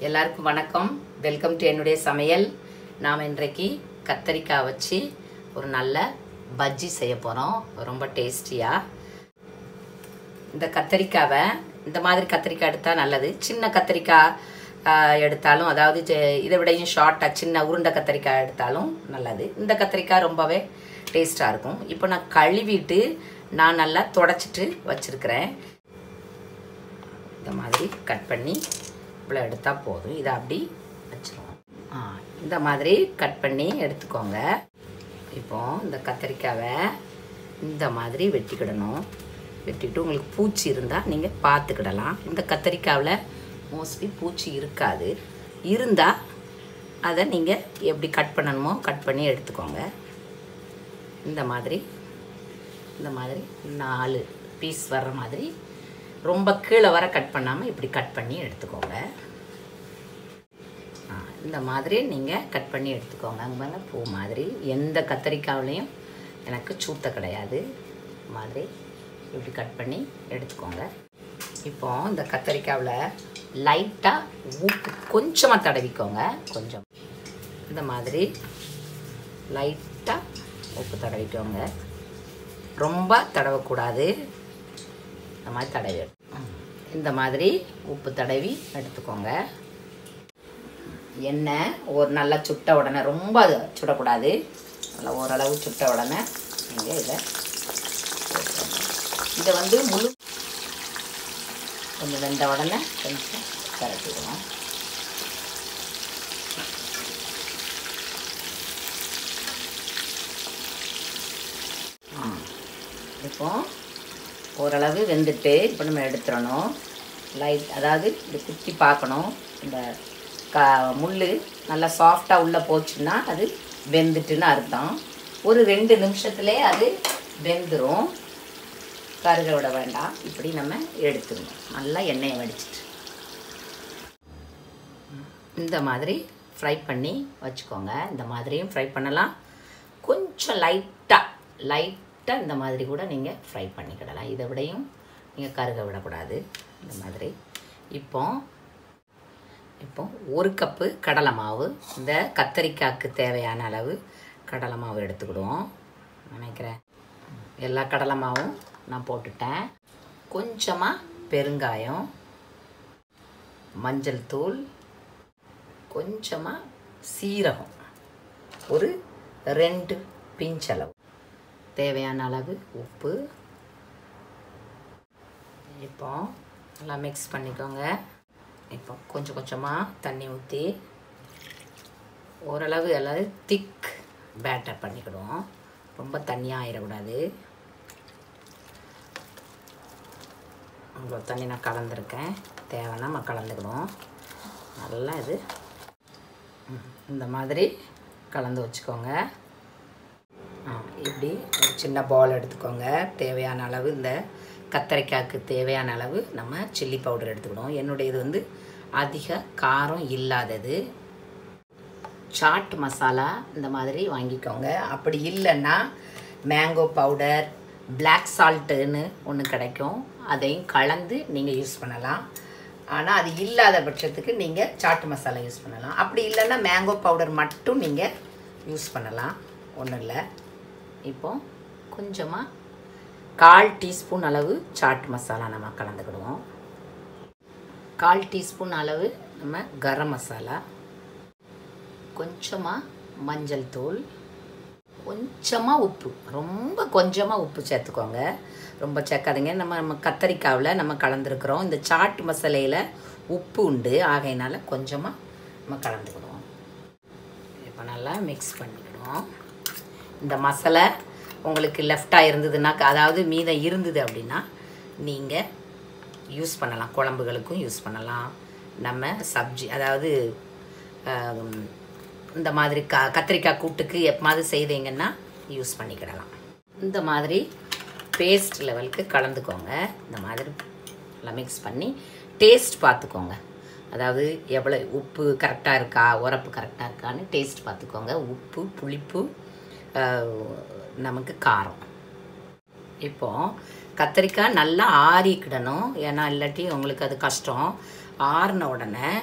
எல்லாருக்கும் வணக்கம் welcome to என்னுடைய சமையல் நாம் இன்றைக்கு கத்தரிக்காய் வச்சு ஒரு நல்ல பஜ்ஜி செய்ய போகிறோம் ரொம்ப டேஸ்டியாக இந்த கத்தரிக்காவை இந்த மாதிரி கத்திரிக்காய் எடுத்தால் நல்லது சின்ன கத்திரிக்காய் ஆஹ், எடுத்தாலும் அதாவது ஜெ- இதை விடையும் ஷார்ட்டாக சின்ன உருண்டை கத்திரிக்காய் எடுத்தாலும் நல்லது இந்த கத்திரிக்காய் ரொம்பவே டேஸ்ட்டாக இருக்கும் இப்போ நான் கழுவிட்டு நான் நல்லா தொடச்சிட்டு வச்சுருக்கிறேன் இந்த மாதிரி கட் பண்ணி இவ்வளோ எடுத்தால் போதும் இதை அப்படி வச்சிருவோம் ஆ இந்த மாதிரி கட் பண்ணி எடுத்துக்கோங்க இப்போ இந்த கத்திரிக்காவை இந்த மாதிரி வெட்டிக்கிடணும் வெட்டிக்கிட்டு உங்களுக்கு பூச்சி இருந்தால் நீங்கள் பார்த்துக்கிடலாம் இந்த கத்திரிக்காவில் மோஸ்ட்லி பூச்சி இருக்காது இருந்தால் அதை நீங்கள் எப்படி கட் பண்ணணுமோ கட் பண்ணி எடுத்துக்கோங்க இந்த மாதிரி இந்த மாதிரி நாலு பீஸ் வர்ற மாதிரி ரொம்ப கீழே வர கட் பண்ணாமல் இப்படி கட் பண்ணி எடுத்துக்கோங்க ஆ, இந்த மாதிரி நீங்கள் கட் பண்ணி எடுத்துக்கோங்க அங்கே பாருங்க பூ மாதிரி எந்த கத்தரிக்காவிலையும் எனக்கு சூத்த கிடையாது இந்த மாதிரி இப்படி கட் பண்ணி எடுத்துக்கோங்க இப்போ இந்த கத்தரிக்காவில் லைட்டாக உப்பு கொஞ்சமாக தடவிக்கோங்க கொஞ்சம் இந்த மாதிரி லைட்டாக உப்பு தடவிக்கோங்க ரொம்ப தடவக்கூடாது இந்த மாதிரி தடவி எடு- ம். இந்த மாதிரி உப்பு தடவி எடுத்துக்கோங்க எண்ணெய் ஒரு நல்லா சுட்ட உடனே ரொம்ப அது சுடக்கூடாது நல்லா ஓரளவு சுட்ட உடனே நீங்கள் இதை போட்டுக்கோங்க. இதை வந்து முழு கொஞ்சம் வெந்த உடனே கொஞ்சம் பரட்டிடுவோம் இப்போ ஓரளவு வெந்துட்டு இப்போ நம்ம எடுத்துடணும் லைட் அதாவது இது குத்தி பார்க்கணும் இந்த க முள் நல்லா சாஃப்டாக உள்ளே போச்சுன்னா அது வெந்துட்டுன்னு அர்த்தம் ஒரு ரெண்டு நிமிஷத்துலே அது வெந்துடும் கருக விட வேண்டாம் இப்படி நம்ம எடுத்துடணும் நல்லா எண்ணெயை வடிச்சிட்டு இந்த மாதிரி ஃப்ரை பண்ணி வச்சுக்கோங்க இந்த மாதிரியும் ஃப்ரை பண்ணலாம் கொஞ்சம் லைட்டாக லைட்டாக இந்த மாதிரி கூட நீங்கள் ஃப்ரை பண்ணிக்கிடலாம் இதை விடையும் நீங்கள் கருக விடக்கூடாது இந்த மாதிரி இப்போ இப்போ ஒரு கப்பு கடலை மாவு இந்த கத்தரிக்காய்க்கு தேவையான அளவு கடலை மாவு எடுத்துக்கிடுவோம் நினைக்கிறேன் எல்லா கடலை மாவும் நான் போட்டுட்டேன் கொஞ்சமாக பெருங்காயம் மஞ்சள் தூள் கொஞ்சமாக சீரகம் ஒரு ரெண்டு பிஞ்ச் அளவு தேவையான அளவு உப்பு இப்போ நல்லா மிக்ஸ் பண்ணிக்கோங்க இப்போ கொஞ்சம் கொஞ்சமாக தண்ணி ஊற்றி ஓரளவு எல்லாது திக் பேட்டர் பண்ணிக்கிடுவோம் ரொம்ப தண்ணியாக ஆயிடக்கூடாது இவ்வளோ தண்ணி நான் கலந்துருக்கேன் தேவைன்னா நம்ம கலந்துக்கிடுவோம் நல்லா இது ம், இந்த மாதிரி கலந்து வச்சுக்கோங்க ஆ, இப்படி ஒரு சின்ன பால் எடுத்துக்கோங்க தேவையான அளவு இந்த கத்தரிக்காய்க்கு தேவையான அளவு நம்ம சில்லி பவுடர் எடுத்துக்கணும் என்னுடைய இது வந்து அதிக காரம் இல்லாதது சாட் மசாலா இந்த மாதிரி வாங்கிக்கோங்க அப்படி இல்லைன்னா மேங்கோ பவுடர் Black சால்ட்டுன்னு ஒன்று கிடைக்கும் அதையும் கலந்து நீங்கள் யூஸ் பண்ணலாம் ஆனால் அது இல்லாத பட்சத்துக்கு நீங்கள் சாட் மசாலா யூஸ் பண்ணலாம் அப்படி இல்லைன்னா மேங்கோ பவுடர் மட்டும் நீங்கள் யூஸ் பண்ணலாம் ஒன்றும் இல்லை இப்போ கொஞ்சமாக கால் டீஸ்பூன் அளவு சாட் மசாலா நம்ம கலந்துக்கிடுவோம் கால் டீஸ்பூன் அளவு நம்ம கரம் மசாலா கொஞ்சமாக மஞ்சள் தூள் கொஞ்சமாக உப்பு ரொம்ப கொஞ்சமாக உப்பு சேர்த்துக்கோங்க ரொம்ப சேர்க்காதீங்க நம்ம நம்ம கத்தரிக்காவில் நம்ம கலந்துருக்குறோம் இந்த சாட் மசாலையில் உப்பு உண்டு ஆகையினால கொஞ்சமாக நம்ம கலந்துக்கிடுவோம் இப்போ நல்லா மிக்ஸ் பண்ணிக்கிடுவோம் இந்த மசாலா உங்களுக்கு லெஃப்டாக இருந்ததுன்னா அதாவது மீதம் இருந்தது அப்படின்னா நீங்கள் யூஸ் பண்ணலாம் குழம்புகளுக்கும் யூஸ் பண்ணலாம் நம்ம சப்ஜி அதாவது ஆம், இந்த மாதிரி க கத்திரிக்காய் கூட்டுக்கு எப்போது செய்தீங்கன்னா யூஸ் பண்ணிக்கிடலாம் இந்த மாதிரி பேஸ்ட் லெவலுக்கு கலந்துக்கோங்க இந்த மாதிரி நல்லா மிக்ஸ் பண்ணி டேஸ்ட் பார்த்துக்கோங்க அதாவது எவ்வளோ உப்பு கரெக்டாக இருக்கா உரப்பு கரெக்டாக இருக்கான்னு டேஸ்ட் பார்த்துக்கோங்க உப்பு புளிப்பு ஆஹ், நமக்கு காரம் இப்போ கத்திரிக்காய் நல்லா ஆறிக்கிடணும் ஏன்னா இல்லாட்டி உங்களுக்கு அது கஷ்டம் ஆறின உடனே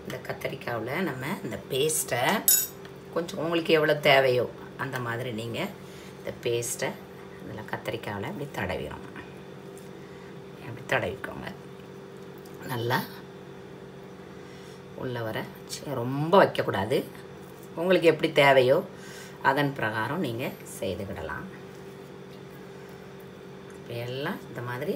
இந்த கத்தரிக்காவில் நம்ம இந்த பேஸ்ட்டை கொஞ்சம் உங்களுக்கு எவ்வளோ தேவையோ அந்த மாதிரி நீங்கள் இந்த பேஸ்ட்டை இதில் கத்தரிக்காவில் இப்படி தடவிடும் அப்படி தடவிக்கோங்க நல்லா உள்ள வர சி- ரொம்ப வைக்கக்கூடாது உங்களுக்கு எப்படி தேவையோ அதன் பிரகாரம் நீங்கள் செய்துக்கிடலாம் இப்ப எல்லாம் இந்த மாதிரி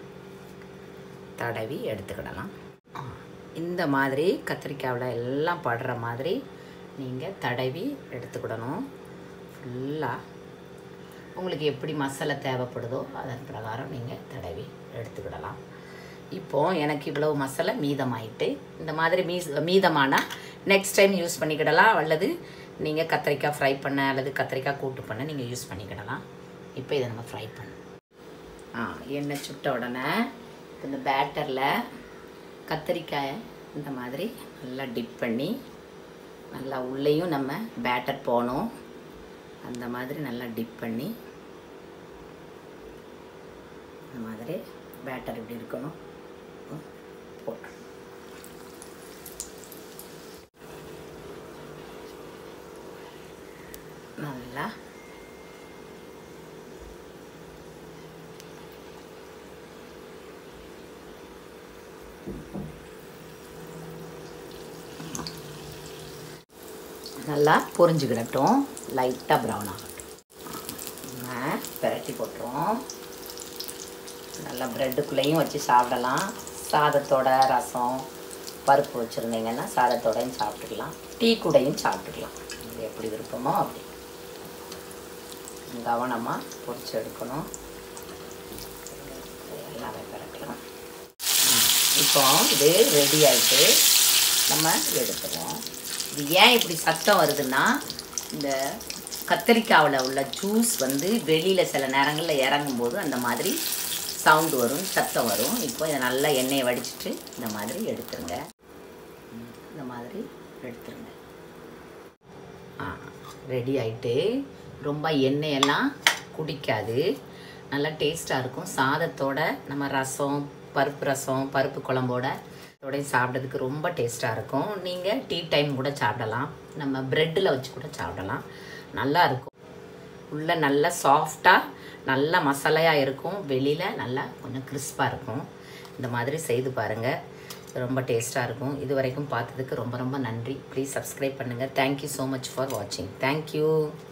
தடவி எடுத்துக்கிடலாம் ஆ, இந்த மாதிரி கத்திரிக்காவில் எல்லாம் படுற மாதிரி நீங்கள் தடவி எடுத்துக்கிடணும் ஃபுல்லாக உங்களுக்கு எப்படி மசாலா தேவைப்படுதோ அதன் பிரகாரம் நீங்கள் தடவி எடுத்துக்கிடலாம் இப்போ எனக்கு இவ்வளவு மசாலா மீதமாயிட்டு இந்த மாதிரி மீஸ் மீதமானால் நெக்ஸ்ட் டைம் யூஸ் பண்ணிக்கிடலாம் அல்லது நீங்கள் கத்திரிக்காய் ஃப்ரை பண்ண அல்லது கத்திரிக்காய் கூட்டு பண்ண நீங்கள் யூஸ் பண்ணிக்கிடலாம் இப்போ இதை நம்ம ஃப்ரை பண்ண ஆ எண்ணெய் சுட்ட உடனே இந்த பேட்டரில் கத்திரிக்காயை இந்த மாதிரி நல்லா டிப் பண்ணி நல்லா உள்ளேயும் நம்ம பேட்டர் போகணும் அந்த மாதிரி நல்லா டிப் பண்ணி இந்த மாதிரி பேட்டர் இப்படி இருக்கணும் போட்டு நல்லா நல்லா பொரிஞ்சுக்கிடட்டும் லைட்டாக ப்ரௌன் ஆகட்டும் நம்ம பெரட்டி போட்டுருவோம் நல்லா ப்ரெட்டுக்குள்ளேயும் வச்சு சாப்பிடலாம் சாதத்தோட ரசம் பருப்பு வச்சுருந்தீங்கன்னா சாதத்தோடையும் சாப்பிட்டுக்கலாம் டீ கூடையும் சாப்பிட்டுக்கலாம் இது எப்படி விருப்பமோ அப்படி கவனமாக பொரிச்சு எடுக்கணும் எல்லாமே பெரட்டலாம் இப்போ இது ரெடி ஆயிட்டு நம்ம எடுத்துருவோம் இது ஏன் இப்படி சத்தம் வருதுன்னா இந்த கத்தரிக்காவில் உள்ள ஜூஸ் வந்து வெளியில் சில நேரங்களில் இறங்கும்போது அந்த மாதிரி சவுண்டு வரும் சத்தம் வரும் இப்போ இதை நல்லா எண்ணெயை வடிச்சிட்டு இந்த மாதிரி எடுத்துருங்க ம், இந்த மாதிரி எடுத்துருங்க ஆ ரெடி ஆயிட்டு ரொம்ப எண்ணெயெல்லாம் குடிக்காது நல்லா டேஸ்ட்டாக இருக்கும் சாதத்தோட நம்ம ரசம் பருப்பு ரசம் பருப்பு குழம்போட இதோடய சாப்பிட்றதுக்கு ரொம்ப டேஸ்ட்டாக இருக்கும் நீங்கள் டீ டைம் கூட சாப்பிடலாம் நம்ம ப்ரெட்டில் வச்சு கூட சாப்பிடலாம் நல்லா இருக்கும் உள்ள நல்லா சாஃப்டாக நல்ல மசாலையாக இருக்கும் வெளியில் நல்லா கொஞ்சம் கிறிஸ்பாக இருக்கும் இந்த மாதிரி செய்து பாருங்கள் ரொம்ப டேஸ்ட்டாக இருக்கும் இது வரைக்கும் பார்த்ததுக்கு ரொம்ப ரொம்ப நன்றி ப்ளீஸ் சப்ஸ்கிரைப் பண்ணுங்கள் தேங்க்யூ ஸோ மச் ஃபார் வாட்சிங் தேங்க்யூ